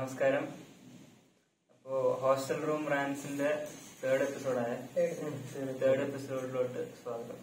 നമസ്കാരം അപ്പോ hostel room റാൻസിന്റെ തേർഡ് എപ്പിസോഡായ തേർഡ് എപ്പിസോഡിലോട്ട് സ്വാഗതം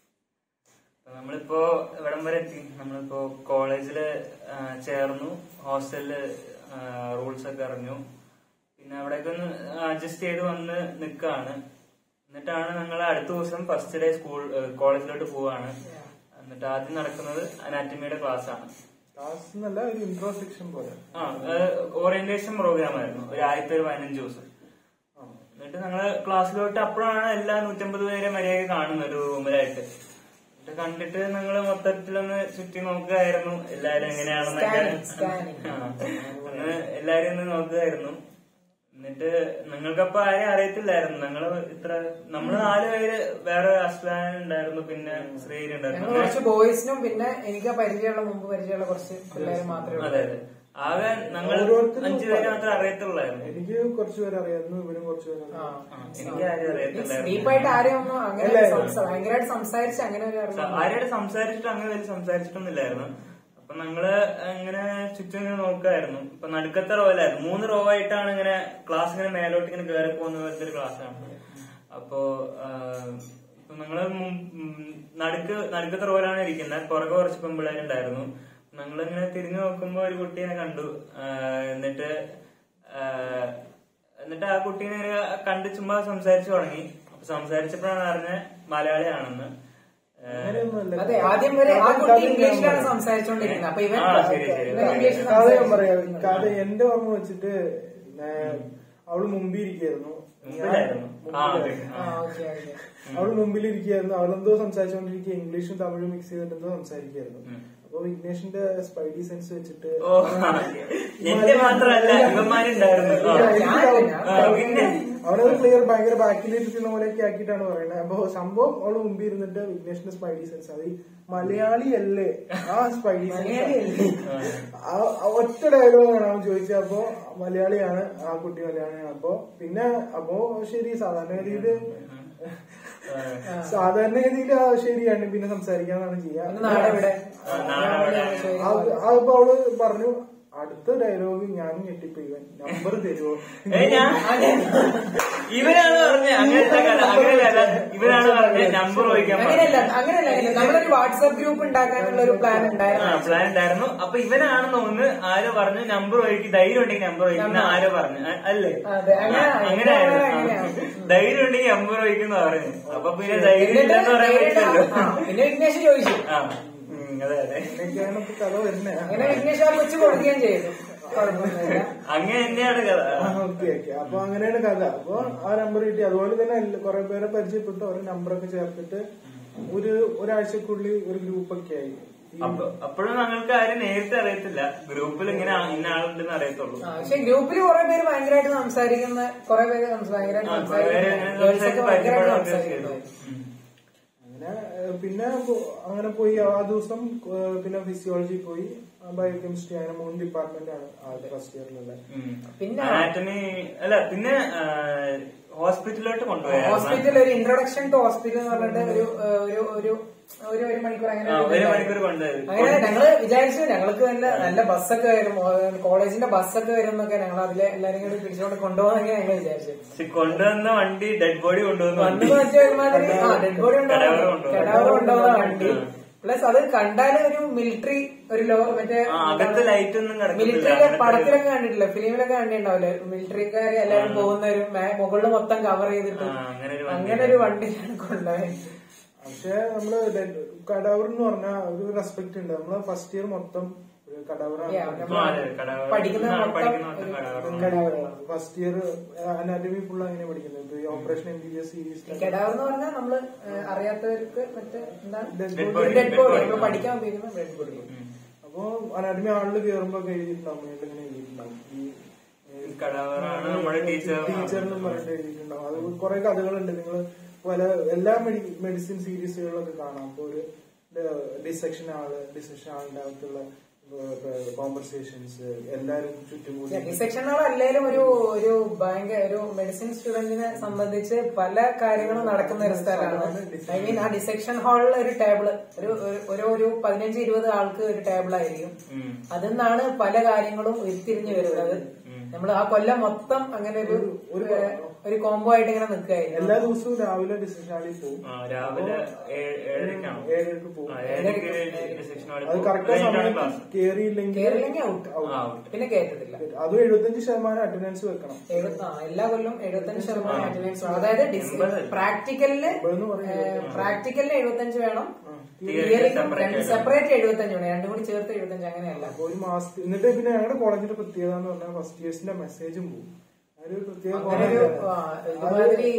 അപ്പൊ നമ്മളിപ്പോ ഇവിടം വരെ എത്തി നമ്മളിപ്പോ കോളേജില് ആ, ചേർന്നു ഹോസ്റ്റലില് റൂൾസ് ഒക്കെ അറിഞ്ഞു പിന്നെ അവിടേക്ക് ഒന്ന് അഡ്ജസ്റ്റ് ചെയ്ത് വന്ന് നിൽക്കാണ് എന്നിട്ടാണ് ഞങ്ങൾ അടുത്ത ദിവസം ഫസ്റ്റ് ഡേ സ്കൂൾ കോളേജിലോട്ട് പോവാണ് എന്നിട്ട് ആദ്യം നടക്കുന്നത് അനാറ്റമിയുടെ ക്ലാസ് ആണ് ക്ലാസ് എന്നല്ല ഒരു ഇൻട്രോ സെക്ഷൻ പോലെ ആ ഓറിയന്റേഷൻ പ്രോഗ്രാം ആയിരുന്നു ഒരു ആദ്യത്തെ ഒരു പതിനഞ്ച് ദിവസം ആ. എന്നിട്ട് ഞങ്ങള് ക്ലാസ്സിലോട്ട് അപ്പോഴാണ് എല്ലാ നൂറ്റമ്പത് പേരെ മര്യാദ കാണുന്നത് ഒരു റൂമിലായിട്ട് എന്നിട്ട് കണ്ടിട്ട് ഞങ്ങള് മൊത്തത്തിലൊന്ന് ചുറ്റി നോക്കുകയായിരുന്നു എല്ലാരും എങ്ങനെയാണെന്നൊക്കെ Scanning, scanning. ആ. ഒന്ന് എല്ലാരും ഒന്ന് നോക്കുകയായിരുന്നു എന്നിട്ട് നിങ്ങൾക്കപ്പൊ ആരെയും അറിയത്തില്ലായിരുന്നു ഞങ്ങള് ഇത്ര നമ്മള് നാല് പേര് വേറെ അസ്ലാൻ ഉണ്ടായിരുന്നു പിന്നെ ശ്രീരി ഞങ്ങൾ ഉണ്ടായിരുന്നു കുറച്ച് ബോയ്സിനും പിന്നെ എനിക്ക് പരിചയമുള്ള മുമ്പ് പരിചയമുള്ള കുറച്ച് പിള്ളേര് മാത്രമേ അതെ ഉള്ളൂ അതെ ആകെ ഞങ്ങൾ ഓരോരുത്തരും അഞ്ചു പേര് മാത്രമേ അറിയത്തുള്ളായിരുന്നു എനിക്ക് കുറച്ച് പേര് അറിയായിരുന്നു ഇവരും കുറച്ച് പേര് ആ. അറിയാം എനിക്ക് ആരും അറിയത്തില്ലായിരുന്നു ഡീപ്പായിട്ട് ആരെയും ഒന്നും അങ്ങനെ ഇല്ല, ഇല്ല. സംസാ- ഭയങ്കരമായിട്ട് സംസാരിച്ച് അങ്ങനെ ഒരു അറിവ് സ- ആരോട് സംസാരിച്ചിട്ട് അങ്ങനെ വലിയ സംസാരിച്ചിട്ടൊന്നുമില്ലായിരുന്നു അപ്പൊ ഞങ്ങള് ഇങ്ങനെ ചുറ്റും ഇങ്ങനെ നോക്കായിരുന്നു ഇപ്പൊ നടുക്കത്തെ റോയിലായിരുന്നു മൂന്ന് റോ ആയിട്ടാണ് ഇങ്ങനെ ക്ലാസ് ഇങ്ങനെ മേലോട്ട് ഇങ്ങനെ കയറി പോകുന്ന പോലത്തെ ഒരു ക്ലാസ് ആണ് അപ്പോ ആ, ഇപ്പൊ ഞങ്ങള് മും- ഉം, നടുക്ക് നടുക്കത്തെ റോയിലാണ് ഇരിക്കുന്നത് പുറകെ കുറച്ച് പെമ്പിള്ളേരുണ്ടായിരുന്നു ഞങ്ങളിങ്ങനെ തിരിഞ്ഞു നോക്കുമ്പോ ഒരു കുട്ടീനെ കണ്ടു ആ, എന്നിട്ട് ആ, എന്നിട്ട് ആ കുട്ടീനെ ഇങ്ങനെ കണ്ട് ചുമ്മാ സംസാരിച്ചു തുടങ്ങി അപ്പൊ സംസാരിച്ചപ്പോഴാണ് അറിഞ്ഞ മലയാളിയാണെന്ന് ആ, അങ്ങനെയൊന്നുമല്ല അതെ ആദ്യം വരെ ആ കഥ- കുട്ടി കഥ ഞാൻ ഇംഗ്ലീഷിലാണ് പറയാം. സംസാരിച്ചോണ്ടിരുന്നത് അപ്പൊ ഇവൻ ആ, ശരി, ശരി. ഇവൻ ഇംഗ്ലീഷിൽ കഥ ഞാൻ പറയാം സംസാരിച്ചു കഥ എന്റെ ഓർമ്മ വെച്ചിട്ട് ഏഹ്, അവള് മുമ്പിരിക്കായിരുന്നു മുമ്പിലായിരുന്നു. ആ, അതെ. ആ ഓക്കെ ഓക്കെ അവള് മുമ്പിലിരിക്കായിരുന്നു അവളെന്തോ സംസാരിച്ചുകൊണ്ടിരിക്കുക ഇംഗ്ലീഷും തമിഴും മിക്സ് ചെയ്തിട്ട് എന്തോ സംസാരിക്കായിരുന്നു ഉം. അപ്പൊ വിഘ്നേഷിന്റെ സ്പൈഡി സെൻസ് വെച്ചിട്ട് ഓ എന്റെ മാത്രമല്ല ഇവന്മാരുണ്ടായിരുന്നു ആ. ആ, പിന്നെ അവനത് ക്ലിയർ ഭയങ്കര ബാക്കിലിരിക്കുന്ന പോലെയൊക്കെ ആക്കിയിട്ടാണ് പറയുന്നത് അപ്പൊ സംഭവം അവള് മുമ്പിൽ ഇരുന്നിട്ട് വിഘ്നേഷിന്റെ സ്പൈഡി സെൻസ് അത് ഈ മലയാളി അല്ലേ ആ സ്പൈഡി സെൻസ് ആ- ആ ഒറ്റ ഡയലോഗാണ് അവൻ ചോദിച്ചത് അപ്പൊ മലയാളിയാണ് ആ കുട്ടി മലയാളിയാണ് അപ്പൊ പിന്നെ അപ്പൊ ശരി സാധാരണ ഗതിയില് സാധാരണ ഗതിയില് ആ ശരിയാണ് പിന്നെ സംസാരിക്കാന്നാണ് ചെയ്യാ പിന്നെ നാടെവിടെ ആ, നാടെവിടെ? അത് അതിപ്പോ അവള് പറഞ്ഞു അടുത്ത ഡയലോഗ് ഞാൻ ഞെട്ടിപ്പോയി നമ്പർ തരുമോ ഏ, ഞാൻ ഇവനാണ് പറഞ്ഞ അങ്ങനത്തെ കഥ അങ്ങനെയല്ല ഇവനാണ് പറഞ്ഞ നമ്പർ ചോദിക്കാൻ അങ്ങനെയല്ല അങ്ങനെയല്ല അങ്ങനെയല്ല. നമ്മളൊരു വാട്സാപ്പ് ഗ്രൂപ്പ് ഉണ്ടാക്കാനുള്ള ഒരു പ്ലാൻ ഉണ്ടായിരുന്നു പ്ലാൻ ഉണ്ടായിരുന്നു അപ്പൊ ഇവനാണെന്ന് തോന്നുന്നു ആരോ പറഞ്ഞു നമ്പർ വഴിക്ക് ധൈര്യം ഉണ്ടെങ്കിൽ നമ്പർ വഹിക്കുന്ന ആരോ പറഞ്ഞു അ- അല്ലേ അതെ, അങ്ങനെ- ആ, അങ്ങനെയായിരുന്നു അങ്ങനെയാണ്. ആ. ധൈര്യം ഉണ്ടെങ്കിൽ നമ്പർ വഹിക്കുന്ന പറഞ്ഞു അപ്പൊ പിന്നെ ധൈര്യം എന്നിട്ട് ഇല്ലെന്ന് പറയാൻ നേരിട്ട് പറ്റില്ലല്ലോ ആ, പിന്നെ വിഘ്നേഷ് ചോദിച്ചു ആ ഉം, അതെ അതെ അങ്ങനെയൊക്കെയാണ് ഇപ്പൊ കഥ വരുന്നത് അങ്ങനെ വിഘ്നേഷ് ആ കൊച്ചു കൊടുക്കുകയും ചെയ്തു കുഴപ്പമൊന്നുമില്ല അങ്ങനെ തന്നെയാണ് കഥ ഓക്കെ ഓക്കെ അപ്പൊ അങ്ങനെയാണ് കഥ അപ്പൊ ആ നമ്പർ കിട്ടി അതുപോലെ തന്നെ എല്ലാ- കുറെ പേരെ പരിചയപ്പെട്ടു അവരെ നമ്പറൊക്കെ ചേർത്തിട്ട് ഒരു ഒരാഴ്ചക്കുള്ളിൽ ഒരു ഗ്രൂപ്പൊക്കെ ആയി ഈ അപ്പൊ അപ്പോഴും ഞങ്ങൾക്ക് ആരും നേരിട്ട് അറിയത്തില്ല ഗ്രൂപ്പിൽ ഇങ്ങനെ ആ- ഇന്ന ആളുണ്ടെന്ന് അറിയത്തുള്ളൂ ആ, പക്ഷെ ഗ്രൂപ്പിൽ കുറെ പേര് ഭയങ്കരമായിട്ട് സംസാരിക്കുന്ന കുറെ പേര് സംസ- ഭയങ്കരമായിട്ട് ആ, കുറെ പേര് അങ്ങനെ സംസാരിക്കുന്ന ഗേൾസ് ഒക്കെ സംസാരിച്ച് ഭയങ്കരമായിട്ട് പരിചയപ്പെടുകയൊക്കെ ചെയ്തു സംസാരിക്കുന്നു ഉം. അങ്ങനെ ഏഹ്, പിന്നെ പോ- അങ്ങനെ പോയി ആ ദിവസം ഏഹ്, പിന്നെ ഫിസിയോളജി പോയി ബയോകെമിസ്ട്രി അങ്ങനെ മൂന്ന് ഡിപ്പാർട്ട്മെന്റ് ആണ് ആദ്യ ഫസ്റ്റ് ഇയറിലുള്ളത് ഉം. പിന്നെ- അനാറ്റമി അല്ല പിന്നെ ആ, ഹോസ്പിറ്റലിലോട്ട് കൊണ്ടുപോയായിരുന്നു ഹോസ്പിറ്റൽ ഒരു ഇൻട്രൊഡക്ഷൻ ടു ഹോസ്പിറ്റൽ എന്ന് പറഞ്ഞിട്ട് ഒരു ഏഹ്, ഒരു ഒരു ഒരു ഒരു മണിക്കൂർ അങ്ങനെ ആ, ഒരു ഒരു ഇതുണ്ടായിരുന്നു. മണിക്കൂർ കൊണ്ടുപോയത് അങ്ങനെ ഞങ്ങള് വിചാരിച്ചു ഞങ്ങൾക്ക് നല്ല നല്ല ബസ്സൊക്കെ വരും ഏഹ്, കോളേജിന്റെ ബസ്സൊക്കെ വരും എന്നൊക്കെ ഞങ്ങൾ അതിലെ എല്ലാരും കൂടി പിടിച്ചുകൊണ്ട് കൊണ്ടുപോകാന്നൊക്കെ ഞങ്ങൾ വിചാരിച്ചു പക്ഷെ കൊണ്ടുവന്ന വണ്ടി ഡെഡ് ബോഡി കൊണ്ടുവന്ന വണ്ടി വണ്ടി മറ്റേ ഒരുമാതിരി ആ ഡെഡ് ബോഡി കടവറ കൊണ്ടുപോകുന്ന. കടാവർ കൊണ്ടുപോകുന്ന വണ്ടി ആ. പ്ലസ് അത് കണ്ടാല് ഒരു മിലിറ്ററി ഒരു ലോ മറ്റേ ആ, അകത്ത് ലൈറ്റ് ഒന്നും കിടക്കുന്നില്ല മിലിറ്ററിയിലെ അങ്ങനത്തെ പടത്തിലൊക്കെ കണ്ടിട്ടില്ല ഫിലിമിലൊക്കെ കണ്ടിട്ടുണ്ടാവില്ലേ മിലിറ്ററിക്കാര് എല്ലാവരും പോകുന്ന ഒരു മുകളിൽ മൊത്തം കവർ ചെയ്തിട്ട് ആ, അങ്ങനെ ഒരു വണ്ടി അങ്ങനെ ഒരു വണ്ടിയാണ് കൊണ്ടുപോയത് പക്ഷെ നമ്മള് കടാവർ എന്ന് പറഞ്ഞാൽ ഒരു റെസ്പെക്ട് ഉണ്ട് നമ്മള് ഫസ്റ്റ് ഇയർ മൊത്തം കടാവറാണ് Yeah, ആ, അതെ, കടവറ. പഠിക്കുന്ന ആ, മൊത്തം പഠിക്കുന്ന മൊത്തം ഒരു- കടവറ. കടാവറാണ് ഫസ്റ്റ് ഇയർ അനാറ്റമി ഫുൾ അങ്ങനെ പഠിക്കുന്നത് ഇപ്പൊ ഈ operation M B B S series cadaver എന്ന് പറഞ്ഞാൽ നമ്മള് ഏഹ്, അറിയാത്തവർക്ക് മറ്റേ എന്താണ് Dead body, dead dead body body. നമ്മൾ പഠിക്കാൻ ഉപയോഗിക്കുന്ന ഡെഡ് ബോഡി ഉം. അപ്പൊ അനാറ്റമി ഹാളിൽ കയറുമ്പോ ഒക്കെ എഴുതിയിട്ടുണ്ടാവും മേളിൽ ഇങ്ങനെ എഴുതിയിട്ടുണ്ടാവും ഈ ഈ കടവറാണ് നമ്മുടെ ടീച്ചർ ടീച്ചറിനും പറഞ്ഞിട്ട് എഴുതിയിട്ടുണ്ടാവും അത് കുറെ കഥകളുണ്ട് നിങ്ങൾ പല എല്ലാ മെഡിസിൻ സീരീസുകളിലൊക്കെ കാണാം അപ്പൊ ഒരു ഡിസെക്ഷൻ ആള് ഡിസെക്ഷൻ ആളിന്റെ അകത്തുള്ള കോൺവെർസേഷൻസ് എല്ലാരും ചുറ്റും കൂടി ഡിസെക്ഷനുകൾ അല്ലെങ്കിലും ഒരു ഒരു ഭയങ്കര ഒരു മെഡിസിൻ സ്റ്റുഡന്റിനെ സംബന്ധിച്ച് പല കാര്യങ്ങളും നടക്കുന്ന ഒരു സ്ഥലമാണ് ഐ മീൻ ആ ഡിസെക്ഷൻ ഹാളിൽ ഒരു ടേബിള് ഒരു ഒരു- ഒരു ഒരു പതിനഞ്ച് ഇരുപത് ആൾക്ക് ഒരു ടേബിൾ ആയിരിക്കും ഉം. അതിൽ നിന്നാണ് പല കാര്യങ്ങളും ഉരുത്തിരിഞ്ഞു വരുന്നത് നമ്മൾ ആ കൊല്ലം മൊത്തം അങ്ങനെ ഒരു ഏഹ്, ഒരു കോംബോ ആയിട്ട് ഇങ്ങനെ നിൽക്കുകയായിരുന്നു എല്ലാ ദിവസവും രാവിലെ ഡിസിഷൻ ഹാളിൽ പോകും ആ, രാവിലെ ഏഴ്- ഏഴരയ്ക്കാണോ ഏഴരക്ക് പോകും ആ, ഏഴരയ്ക്ക് ഡിസെക്ഷൻ ഹാളിൽ അത് പോകും. കറക്റ്റ് കഴിഞ്ഞിട്ടാണ് സമയത്ത് ക്ലാസ് കേറിയില്ലെങ്കിൽ കേരളെങ്കിൽ ഔട്ട് ആ, out. പിന്നെ കേട്ടത്തില്ല അതും എഴുപത്തഞ്ച് ശതമാനം അറ്റൻഡൻസ് വെക്കണം എഴുപത്തി- ആ, എല്ലാ കൊല്ലം എഴുപത്തഞ്ച് ശതമാനം അറ്റൻഡൻസ് അതായത് എൺപത്. പ്രാക്ടിക്കലില് എൺപതെന്ന് പറയുന്നത് പ്രാക്ടിക്കലിന് എഴുപത്തഞ്ച് വേണം Theory തിയറിക്കും separate രണ്ട് ആയിട്ട്. സെപ്പറേറ്റ് എഴുപത്തഞ്ച് വേണം രണ്ടും കൂടി ചേർത്ത് എഴുപത്തഞ്ച് അങ്ങനെയല്ല അപ്പൊ ഒരു മാസത്തിൽ എന്നിട്ട് പിന്നെ ഞങ്ങളുടെ കോളേജിന്റെ പ്രത്യേകത എന്ന് പറഞ്ഞാൽ ഫസ്റ്റ് ഇയേഴ്സിന്റെ മെസ്സേജും പോകും അതൊരു പ്രത്യേക അങ്ങനെ ഒരു ആ, ഇതുമാതിരി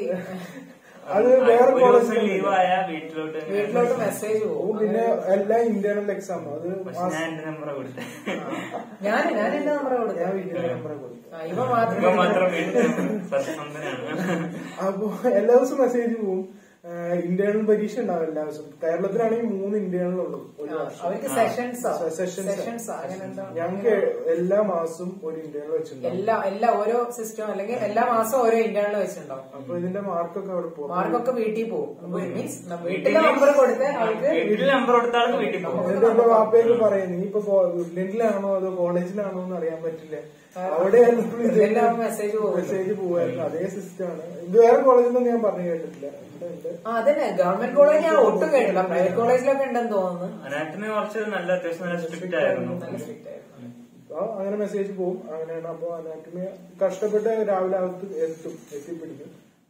അത് വേറെ ഒരു ദിവസം കോളേജിൽ ലീവായ വീട്ടിലോട്ട് വീട്ടിലോട്ട് മെസ്സേജ് പോകും പോകും പിന്നെ എല്ലാ ഇന്റേണൽ എക്സാം അത് പക്ഷെ ഞാൻ എന്റെ നമ്പർ കൊടുത്തേ ഞാൻ ഞാൻ എന്റെ നമ്പർ ഞാൻ കൊടുക്കാം വീട്ടിലെ നമ്പറെ കൊടുത്തു ഇവ മാത്രം ഇപ്പൊ മാത്രം വീട്ടിൽ സത്യസന്ധനാണ് അപ്പൊ എല്ലാ ദിവസവും മെസ്സേജ് പോകും ഇന്റേണൽ പരീക്ഷ ഉണ്ടാവും എല്ലാ ദിവസവും കേരളത്തിലാണെങ്കിൽ മൂന്ന് ഇന്റേണൽ ഉള്ളൂ ഒരു വർഷം അവർക്ക് സെഷൻസ് Sessions. സെഷൻസ് അങ്ങനെ എന്തോ ഞങ്ങൾക്ക് എല്ലാ മാസവും ഒരു ഇന്റേണൽ വെച്ചിട്ടുണ്ടാവും എല്ലാ എല്ലാ ഓരോ സിസ്റ്റം അല്ലെങ്കിൽ എല്ലാ മാസവും ഓരോ ഇന്റേണൽ വെച്ചിട്ടുണ്ടാവും അപ്പൊ ഇതിന്റെ മാർക്കൊക്കെ അവിടെ പോകും മാർക്കൊക്കെ വീട്ടിൽ പോകും മീൻസ് വീട്ടിലെ നമ്പർ കൊടുത്ത് അവർക്ക് വീട്ടിൽ നമ്പർ കൊടുത്താലും വീട്ടിൽ പോകും എന്നിട്ട് എന്റെ വാപ്പയൊക്കെ പറയും നീ ഇപ്പൊ ലെന്റിലാണോ അതോ കോളേജിലാണോ എന്ന് അറിയാൻ പറ്റില്ല അവിടെയായിരുന്നു ഇതെല്ലാം മെസ്സേജ് പോകും മെസ്സേജ് പോവായിരുന്നു അതേ സിസ്റ്റം ആണ് ഇത് വേറെ കോളേജിലൊന്നും ഞാൻ പറഞ്ഞു കേട്ടിട്ടില്ല ഇവിടെ ഉണ്ട് ആ അതന്നെ ഗവൺമെന്റ് കോളേജ് ഞാൻ ഒട്ടും കേട്ടില്ല പ്രൈവറ്റ് കോളേജിലൊക്കെ ഉണ്ടെന്ന് തോന്നുന്നു അനാറ്റമി കുറച്ച് നല്ല അത്യാവശ്യം നല്ല സ്ട്രിക്റ്റ് ആയിരുന്നു നല്ല സ്ട്രിക്റ്റ് ആയിരുന്നു അപ്പൊ അങ്ങനെ മെസ്സേജ് പോകും അങ്ങനെയാണ് അപ്പൊ അനാറ്റമി കഷ്ടപ്പെട്ട് രാവിലെ അകത്ത് എത്തും എത്തിപ്പിടിക്കും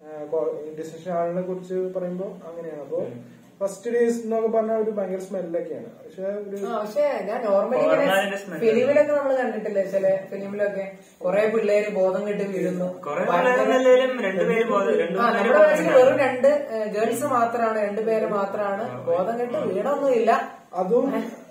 ഡിസിഷൻ ആളിനെ കുറിച്ച് പറയുമ്പോ അങ്ങനെയാണ് അപ്പൊ ഫസ്റ്റ് ഡേയ്സ് എന്നൊക്കെ പറഞ്ഞാൽ ഒരു ഭയങ്കര സ്മെല്ലൊക്കെയാണ് പക്ഷെ ഒരു ആ പക്ഷെ ഞാൻ നോർമലി ഇങ്ങനെ Corona-ന്റെ smell. ഫിലിമിലൊക്കെ നമ്മൾ കണ്ടിട്ടില്ലേ ചില ഫിലിമിലൊക്കെ കുറെ പിള്ളേര് ബോധം കെട്ട് വീഴുന്നു കുറെ ഭയങ്കര- പിള്ളേരെന്നല്ലേലും രണ്ടുപേര് ബോധം രണ്ടു ആ നമ്മുടെ ബാച്ചിൽ വെറും രണ്ട് ഗേൾസ് മാത്രമാണ് രണ്ടുപേര് മാത്രമാണ് ബോധം കെട്ട് വീണൊന്നുമില്ല അതും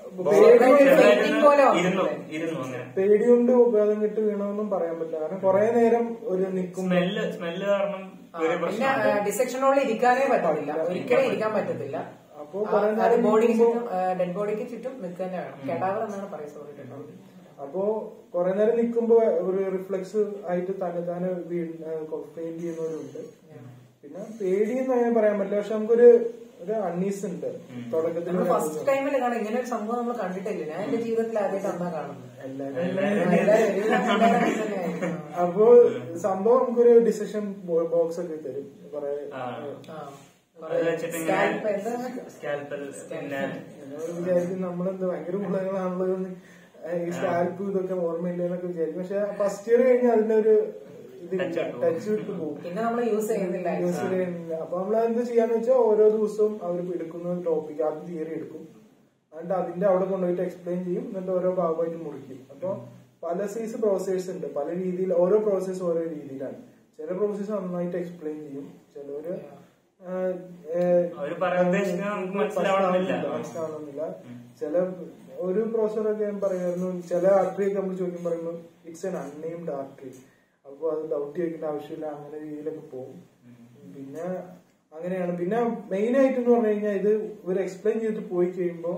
fainting പോലെ ഇരുന്നു വന്നിട്ടില്ലേ? ഇരുന്നു അങ്ങനെ പേടി കൊണ്ട് ഉപയോഗം കിട്ട് വീണമെന്നും പറയാൻ പറ്റില്ല കാരണം കുറെ നേരം ഒരു നിൽക്കും സ്മെല്ല് സ്മെല്ല് കാരണം ആ, ഒരു പിന്നെ പ്രശ്നം ഡിസെക്ഷനോളിൽ ഇരിക്കാനേ പറ്റത്തില്ല ഒരിക്കലും ഇരിക്കാൻ പറ്റത്തില്ല അപ്പൊ ആ, കുറെ അത് നേരം ബോഡിക്ക് നിൽക്കുമ്പോ- ചുറ്റും ഡെഡ് ബോഡിക്ക് ചുറ്റും നിൽക്കുക തന്നെ വേണം കെടാവർ എന്നാണ് പറയുക സോറി കേട്ടോ അപ്പോ കുറെ നേരം നിൽക്കുമ്പോ ഒരു റിഫ്ലക്സ് ആയിട്ട് തന്നെ തന്നെ പെയിന്റ് ചെയ്യുന്നവരുണ്ട് പിന്നെ പേടി എന്ന് അങ്ങനെ പറയാൻ പറ്റില്ല പക്ഷെ നമുക്കൊരു ഒരു അണ്ണീസ് ഉണ്ട് തുടക്കത്തിൽ നമ്മൾ ഫസ്റ്റ് ടൈമിൽ കാണാം ഇങ്ങനെ ഒരു സംഭവം നമ്മൾ കണ്ടിട്ടില്ല ഞാൻ എന്റെ ജീവിതത്തിൽ ആദ്യമായിട്ട് അന്നാ കാണുന്നത് എല്ലാവരും എല്ലാവരും എല്ലാവരും ഒരുവിധം എല്ലാവരും അങ്ങനെ തന്നെയായിരുന്നു. അപ്പോ സംഭവം നമുക്കൊരു ഡിസിഷൻ ബോക്സ് ഒക്കെ തരും കുറെ ആ. ആ. അത് വെച്ചിട്ട് Scalp എന്താ? സ്കാൽപ്പൽ പിന്നെ എന്നോട് വിചാരിക്കും നമ്മളെന്ത് ഭയങ്കര ഗുണങ്ങളാണല്ലോ എന്ന് ഈ സ്കാൽപ്പ് ഇതൊക്കെ ഓർമ്മയില്ല എന്നൊക്കെ വിചാരിക്കും പക്ഷെ ഫസ്റ്റ് ഇയർ കഴിഞ്ഞാൽ അതിനൊരു ഇത് Touch വിട്ടു പോകും. ടച്ച് വിട്ട് പോകും പിന്നെ നമ്മൾ യൂസ് ചെയ്യുന്നില്ല യൂസ് ചെയ്യുന്നില്ല അപ്പൊ നമ്മൾ എന്ത് ചെയ്യാന്ന് വെച്ചാൽ ഓരോ ദിവസവും അവർ എടുക്കുന്ന ടോപ്പിക് ആദ്യം തിയറി എടുക്കും എന്നിട്ട് അതിന്റെ അവിടെ കൊണ്ടുപോയിട്ട് എക്സ്പ്ലെയിൻ ചെയ്യും എന്നിട്ട് ഓരോ ഭാഗമായിട്ട് മുറിക്കും അപ്പൊ പല സൈസ് പ്രോസേഴ്സ് ഉണ്ട് പല രീതിയിൽ ഓരോ പ്രോസസ്സ് ഓരോ രീതിയിലാണ് ചില പ്രോസസ്സ് നന്നായിട്ട് എക്സ്പ്ലെയിൻ ചെയ്യും ചിലവര് ആഹ്, ഏഹ്, അവര് പറയാൻ ഉദ്ദേശിക്കുന്നത് നമുക്ക് മനസ്സിലാവണമെന്നില്ല. മനസ്സിലാവണമെന്നില്ല ചില ഒരു പ്രൊഫസറൊക്കെ ഞാൻ പറയുമായിരുന്നു ചില ആർട്ടറി ഒക്കെ നമ്മൾ ചോദിക്കും പറയുമ്പോൾ ഇറ്റ്സ് എൻ അൺനെയിംഡ് ആർട്ടറി അപ്പൊ അത് ഡൗട്ട് ചോദിക്കേണ്ട ആവശ്യമില്ല അങ്ങനെ രീതിയിലൊക്കെ പോകും പിന്നെ അങ്ങനെയാണ് പിന്നെ മെയിൻ ആയിട്ട് എന്ന് പറഞ്ഞു കഴിഞ്ഞാൽ ഇത് ഇവർ എക്സ്പ്ലെയിൻ ചെയ്തിട്ട് പോയി കഴിയുമ്പോൾ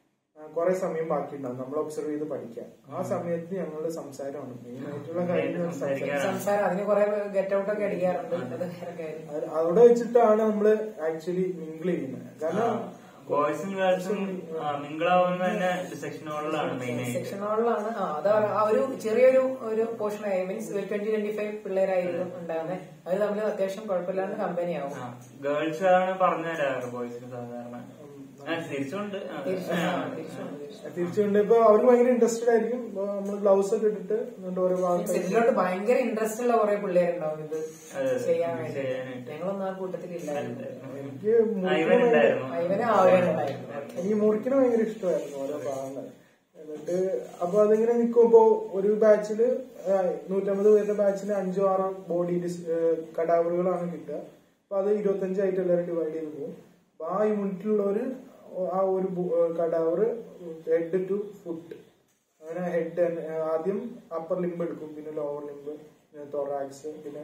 കുറെ സമയം ബാക്കിയുണ്ടാവും നമ്മൾ ഒബ്സർവ് ചെയ്ത് പഠിക്കാം ആ സമയത്ത് ഞങ്ങളുടെ സംസാരമാണ് മെയിൻ ആയിട്ടുള്ള കാര്യം സംസാരം സംസാരം അതിന് കുറെ ഗെറ്റ് ഔട്ട് ഒക്കെ അടിക്കാറുണ്ട് അത് വേറെ കാര്യം അത് അവിടെ വെച്ചിട്ടാണ് നമ്മൾ ആക്ച്വലി മിങ്കിൾ ചെയ്യുന്നത് കാരണം ബോയ്സും ഗേൾസും മിങ്കിളാവുന്ന തന്നെ സെക്ഷനുകളിലാണ് മെയിൻ ആയിട്ട് സെക്ഷനുകളിലാണ് ആ അത് ആ ഒരു ചെറിയൊരു ഒരു പോർഷൻ ആയി മീൻസ് ട്വന്റി ട്വന്റി ഫൈവ് പിള്ളേരായിരുന്നു ഉണ്ടാകുന്നത് അത് തമ്മിൽ അത്യാവശ്യം കുഴപ്പമില്ലാണ്ട് കമ്പനി ആവും ഗേൾസ് ആണ് പറഞ്ഞു തരാറ് ബോയ്സിന് സാധാരണ ആ, തിരിച്ചുണ്ട് ആ. തിരിച്ചു ആ, തിരിച്ചു വന്നു, തിരിച്ചു വന്നു. തിരിച്ചുകൊണ്ട് ഇപ്പൊ അവർ ഭയങ്കര ഇൻട്രസ്റ്റഡ് ആയിരിക്കും നമ്മൾ ഗ്ലൗസ് ഒക്കെ ഇട്ടിട്ട് എന്നിട്ട് ഓരോ Means ഭാഗത്ത് ഇതിലോട്ട് ഭയങ്കര ഇൻട്രസ്റ്റ് ഉള്ള കുറെ പിള്ളേരുണ്ടാവും ഇത് അതെ, ചെയ്യാൻ വേണ്ടി ചെയ്യാനായിട്ട്. ഞങ്ങളൊന്നും ആ കൂട്ടത്തിലില്ലായിരുന്നു എനിക്ക് ആ, മുറിക്കണ ഇവൻ ഭയങ്കര- ഉണ്ടായിരുന്നു ഇവനെ ആവുകയുണ്ടായിരുന്നു എനിക്ക് മുറിക്കണ ഭയങ്കര ഇഷ്ടമായിരുന്നു ഓരോ ഭാഗങ്ങൾ എന്നിട്ട് അപ്പൊ അതിങ്ങനെ നിൽക്കുമ്പോ ഒരു ബാച്ചില് നൂറ്റമ്പത് പേരുടെ ബാച്ചിന് അഞ്ചോ ആറോ ബോഡി കടാവറുകളാണ് കിട്ടുക അപ്പൊ അത് ഇരുപത്തഞ്ചായിട്ട് എല്ലാവരും ഡിവൈഡ് ചെയ്ത് പോകും അപ്പൊ ആ യൂണിറ്റിലുള്ളവര് ആ ഒരു കടാവർ ഹെഡ് ടു ഫുട്ട് അങ്ങനെ ഹെഡ് ആദ്യം അപ്പർ ലിംബ് എടുക്കും പിന്നെ ലോവർ ലിംബ് പിന്നെ തൊറാക്സ് പിന്നെ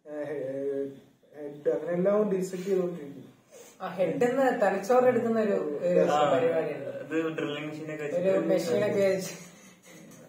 ഹെഡ് അങ്ങനെ എല്ലാം ഡിസെക്ട് ചെയ്തുകൊണ്ടിരിക്കും ആ ഹെഡിന്ന് തലച്ചോറ് എടുക്കുന്ന ഒരു ഒരു ആ, പരിപാടിയുണ്ട് ഇത് ഡ്രില്ലിംഗ് മെഷീനൊക്കെ ഒരു മെഷീനൊക്കെ വെച്ച്